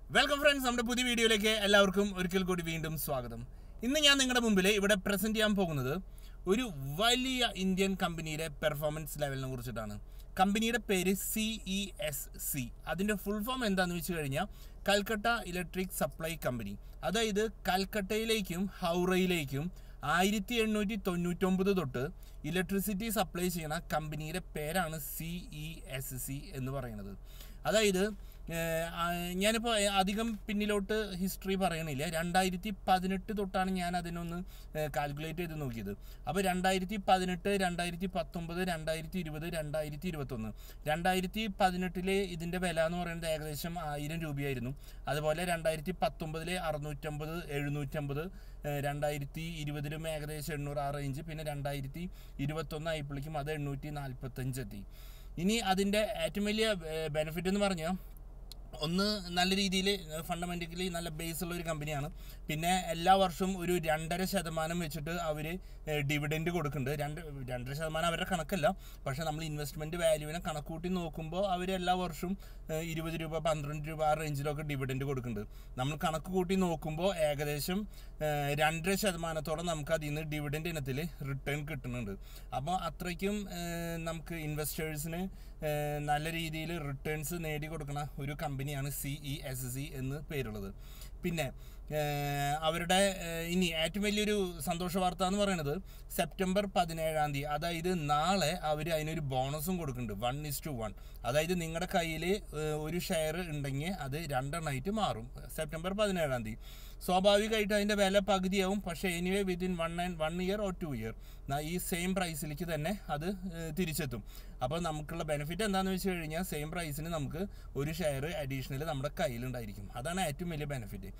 welcome friends നമ്മുടെ പുതിയ വീഡിയോയിലേക്ക് എല്ലാവർക്കും ഒരിക്കൽ കൂടി വീണ്ടും സ്വാഗതം ഇന്ന് ഞാൻ നിങ്ങളുടെ മുമ്പിൽ ഇവിടെ പ്രസന്റ് ചെയ്യാൻ പോകുന്നത് ഒരു വലിയ ഇന്ത്യൻ കമ്പനിയുടെ പെർഫോമൻസ് ലെവലിനെ കുറിച്ചിട്ടാണ് കമ്പനിയുടെ പേര് സി ഇ എസ് സി അതിൻ്റെ ഫുൾ ഫോം എന്താണെന്ന് വെച്ച് കഴിഞ്ഞാൽ കൽക്കട്ട ഇലക്ട്രിക് സപ്ലൈ കമ്പനി അതായത് കൽക്കട്ടയിലേക്കും ഹൗറയിലേക്കും ആയിരത്തി എണ്ണൂറ്റി തൊണ്ണൂറ്റൊമ്പത് തൊട്ട് ഇലക്ട്രിസിറ്റി സപ്ലൈ ചെയ്യുന്ന കമ്പനിയുടെ പേരാണ് സി ഇ എസ് സി എന്ന് പറയുന്നത് അതായത് ഏഹ്, ആ, ഞാനിപ്പോൾ അധികം പിന്നിലോട്ട് ഹിസ്റ്ററി പറയണില്ല രണ്ടായിരത്തി പതിനെട്ട് തൊട്ടാണ് ഞാൻ അതിനൊന്ന് കാൽക്കുലേറ്റ് ചെയ്ത് നോക്കിയത് അപ്പോൾ രണ്ടായിരത്തി പതിനെട്ട് രണ്ടായിരത്തി പത്തൊമ്പത് രണ്ടായിരത്തി ഇരുപത് രണ്ടായിരത്തി ഇരുപത്തൊന്ന് രണ്ടായിരത്തി പതിനെട്ടിലെ ഇതിൻ്റെ വില എന്ന് പറയുന്നത് ഏകദേശം ആയിരം രൂപയായിരുന്നു അതുപോലെ രണ്ടായിരത്തി പത്തൊമ്പതിലെ അറുന്നൂറ്റമ്പത് എഴുന്നൂറ്റമ്പത് ഏഹ്, രണ്ടായിരത്തി ഇരുപതിലും ഏകദേശം എണ്ണൂറ് ആ റേഞ്ച് പിന്നെ രണ്ടായിരത്തി ഇരുപത്തൊന്ന് ആയപ്പോഴേക്കും അത് എണ്ണൂറ്റി നാൽപ്പത്തഞ്ചെത്തി ഇനി അതിൻ്റെ ഏറ്റവും വലിയ ബെനിഫിറ്റ് എന്ന് പറഞ്ഞാൽ ഒന്ന് നല്ല രീതിയിൽ ഫണ്ടമെൻ്റലി നല്ല ബേസ് ഉള്ള ഒരു കമ്പനിയാണ് പിന്നെ എല്ലാ വർഷവും ഒരു രണ്ടര ശതമാനം വെച്ചിട്ട് അവർ ഡിവിഡൻഡ് കൊടുക്കുന്നുണ്ട് രണ്ട് രണ്ടര ശതമാനം അവരുടെ കണക്കല്ല പക്ഷേ നമ്മൾ ഇൻവെസ്റ്റ്മെൻറ്റ് വാല്യൂവിനെ കണക്കൂട്ടി നോക്കുമ്പോൾ അവർ എല്ലാ വർഷവും ഏഹ്, ഇരുപത് രൂപ പന്ത്രണ്ട് രൂപ ആ റേഞ്ചിലൊക്കെ ഡിവിഡൻഡ് കൊടുക്കുന്നുണ്ട് നമ്മൾ കണക്ക് കൂട്ടി നോക്കുമ്പോൾ ഏകദേശം ഏഹ്, രണ്ടര ശതമാനത്തോളം നമുക്ക് അതിൽ നിന്ന് ഡിവിഡൻഡ് ഇനത്തിൽ റിട്ടേൺ കിട്ടുന്നുണ്ട് അപ്പോൾ അത്രയ്ക്കും ഏഹ്, നമുക്ക് ഇൻവെസ്റ്റേഴ്സിന് നല്ല രീതിയിൽ റിട്ടേൺസ് നേടിക്കൊടുക്കുന്ന ഒരു കമ്പനിയാണ് സി ഇ എസ് സി എന്ന് പേരുള്ളത് പിന്നെ ഏഹ്, അവരുടെ ഏഹ്, ഇനി ഏറ്റവും വലിയൊരു സന്തോഷ വാർത്ത എന്ന് പറയുന്നത് സെപ്റ്റംബർ പതിനേഴാം തീയതി അതായത് നാളെ അവർ അതിനൊരു ബോണസും കൊടുക്കുന്നുണ്ട് വൺ ഇസ് ടു വൺ അതായത് നിങ്ങളുടെ കയ്യിൽ ഒരു ഷെയർ ഉണ്ടെങ്കിൽ അത് രണ്ടെണ്ണമായിട്ട് മാറും സെപ്റ്റംബർ പതിനേഴാം തീയതി സ്വാഭാവികമായിട്ട് അതിൻ്റെ വില പകുതിയാവും പക്ഷേ anyway within one and one year or two year ഈ സെയിം പ്രൈസിലേക്ക് തന്നെ അത് ഏഹ്, തിരിച്ചെത്തും അപ്പോൾ നമുക്കുള്ള ബെനിഫിറ്റ് എന്താണെന്ന് വെച്ച് കഴിഞ്ഞാൽ സെയിം പ്രൈസിന് നമുക്ക് ഒരു ഷെയർ അഡീഷണൽ നമ്മുടെ കയ്യിലുണ്ടായിരിക്കും അതാണ് ഏറ്റവും വലിയ ബെനിഫിറ്റ്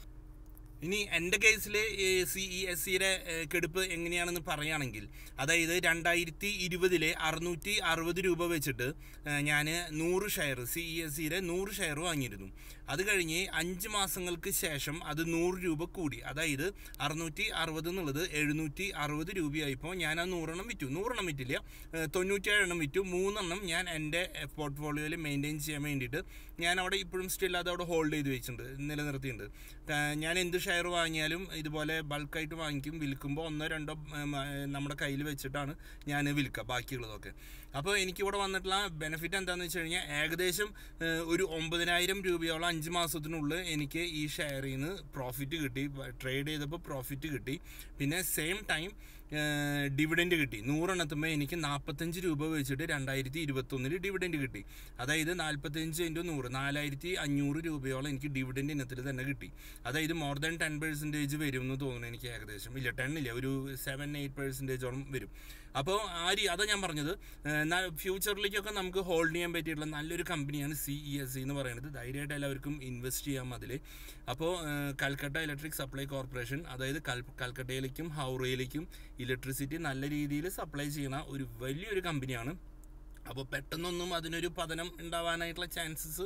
ഇനി എൻ്റെ കേസിൽ സി ഇ എസ് സിയുടെ കെടുപ്പ് എങ്ങനെയാണെന്ന് പറയുകയാണെങ്കിൽ അതായത് രണ്ടായിരത്തി ഇരുപതിലെ അറുന്നൂറ്റി അറുപത് രൂപ വെച്ചിട്ട് ഞാൻ നൂറ് ഷെയർ സി ഇ എസ് സിയുടെ നൂറ് ഷെയർ വാങ്ങിയിരുന്നു അത് കഴിഞ്ഞ് അഞ്ച് മാസങ്ങൾക്ക് ശേഷം അത് നൂറ് രൂപ കൂടി അതായത് അറുന്നൂറ്റി അറുപത് എന്നുള്ളത് എഴുന്നൂറ്റി അറുപത് രൂപയായപ്പോൾ ഞാൻ ആ നൂറെണ്ണം വിറ്റു നൂറെണ്ണം വിറ്റില്ല ഏഹ് തൊണ്ണൂറ്റേഴെണ്ണം വിറ്റു മൂന്നെണ്ണം ഞാൻ എൻ്റെ പോർട്ട്ഫോളിയോയിൽ മെയിൻറ്റെയിൻ ചെയ്യാൻ വേണ്ടിയിട്ട് ഞാൻ അവിടെ ഇപ്പോഴും സ്റ്റിൽ അത് അവിടെ ഹോൾഡ് ചെയ്ത് വെച്ചിട്ടുണ്ട് നിലനിർത്തിയിട്ടുണ്ട് ഏഹ് ഞാൻ എന്ത് ഷെയർ വാങ്ങിയാലും ഇതുപോലെ ബൾക്കായിട്ട് വാങ്ങിക്കും വിൽക്കുമ്പോൾ ഒന്നോ രണ്ടോ ഉം, ആ, നമ്മുടെ കയ്യിൽ വെച്ചിട്ടാണ് ഞാൻ വിൽക്കുക ബാക്കിയുള്ളതൊക്കെ അപ്പോൾ എനിക്കിവിടെ വന്നിട്ടുള്ള ബെനിഫിറ്റ് എന്താണെന്ന് വെച്ച് കഴിഞ്ഞാൽ ഏകദേശം ഏഹ്, ഒരു ഒമ്പതിനായിരം രൂപയോളം അഞ്ച് മാസത്തിനുള്ളിൽ എനിക്ക് ഈ ഷെയറിൽ നിന്ന് പ്രോഫിറ്റ് കിട്ടി ട്രേഡ് ചെയ്തപ്പോൾ പ്രോഫിറ്റ് കിട്ടി പിന്നെ സെയിം ടൈം ഡിവിഡൻഡ് കിട്ടി നൂറെണ്ണത്തുമ്പോൾ എനിക്ക് നാൽപ്പത്തഞ്ച് രൂപ വെച്ചിട്ട് രണ്ടായിരത്തി ഇരുപത്തൊന്നിൽ ഡിവിഡൻഡ് കിട്ടി അതായത് നാൽപ്പത്തഞ്ച് ഇൻറ്റു നൂറ് നാലായിരത്തി അഞ്ഞൂറ് രൂപയോളം എനിക്ക് ഡിവിഡൻഡ് ഇനത്തിൽ തന്നെ കിട്ടി അതായത് മോർ ദാൻ ടെൻ പെർസെൻറ്റേജ് വരും എന്ന് തോന്നുന്നു എനിക്ക് ഏകദേശം ഇല്ല ടെൻ ഇല്ല ഒരു സെവൻ എയ്റ്റ് പെർസെൻറ്റേജോളം വരും അപ്പോൾ ആ രീ അതാ ഞാൻ പറഞ്ഞത് ഫ്യൂച്ചറിലേക്കൊക്കെ നമുക്ക് ഹോൾഡ് ചെയ്യാൻ പറ്റിയിട്ടുള്ള നല്ലൊരു കമ്പനിയാണ് സി ഇ എസ് സി എന്ന് പറയുന്നത് ധൈര്യമായിട്ട് എല്ലാവർക്കും ഇൻവെസ്റ്റ് ചെയ്യാം അതിൽ അപ്പോൾ കൽക്കട്ട ഇലക്ട്രിക് സപ്ലൈ കോർപ്പറേഷൻ അതായത് കൽ കൽക്കട്ടയിലേക്കും ഹൗറയിലേക്കും ഇലക്ട്രിസിറ്റി നല്ല രീതിയിൽ സപ്ലൈ ചെയ്യുന്ന ഒരു വലിയൊരു കമ്പനിയാണ് അപ്പോൾ പെട്ടെന്നൊന്നും അതിനൊരു പതനം ഉണ്ടാവാനായിട്ടുള്ള ചാൻസസ്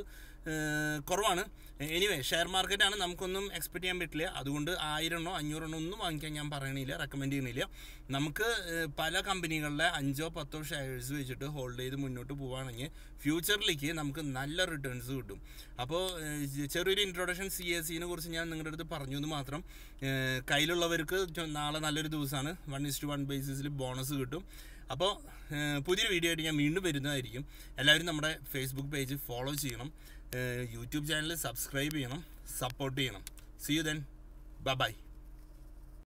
കുറവാണ് എനിവേ ഷെയർ മാർക്കറ്റാണ് നമുക്കൊന്നും എക്സ്പെക്ട് ചെയ്യാൻ പറ്റില്ല അതുകൊണ്ട് ആയിരമെണ്ണോ അഞ്ഞൂറെണ്ണോ ഒന്നും വാങ്ങിക്കാൻ ഞാൻ പറയണില്ല റെക്കമെൻഡ് ചെയ്യണില്ല നമുക്ക് ഏഹ്, പല കമ്പനികളിലെ അഞ്ചോ പത്തോ ഷെയർസ് വെച്ചിട്ട് ഹോൾഡ് ചെയ്ത് മുന്നോട്ട് പോവുകയാണെങ്കിൽ ഫ്യൂച്ചറിലേക്ക് നമുക്ക് നല്ല റിട്ടേൺസ് കിട്ടും അപ്പോൾ ഏഹ്, ചെറിയൊരു ഇൻട്രൊഡക്ഷൻ സി എസ് സിനെ കുറിച്ച് ഞാൻ നിങ്ങളുടെ അടുത്ത് പറഞ്ഞു എന്ന് മാത്രം ഏഹ്, കയ്യിലുള്ളവർക്ക് ചോ- നാളെ നല്ലൊരു ദിവസമാണ് വൺ ഇസ് ടു വൺ ബേസിസിൽ ബോണസ് കിട്ടും അപ്പോൾ പുതിയൊരു വീഡിയോ ആയിട്ട് ഞാൻ വീണ്ടും വരുന്നതായിരിക്കും എല്ലാവരും നമ്മുടെ ഫേസ്ബുക്ക് പേജ് ഫോളോ ചെയ്യണം ഏഹ്, യൂട്യൂബ് ചാനൽ സബ്സ്ക്രൈബ് ചെയ്യണം സപ്പോർട്ട് ചെയ്യണം സി യു ദെൻ ബൈ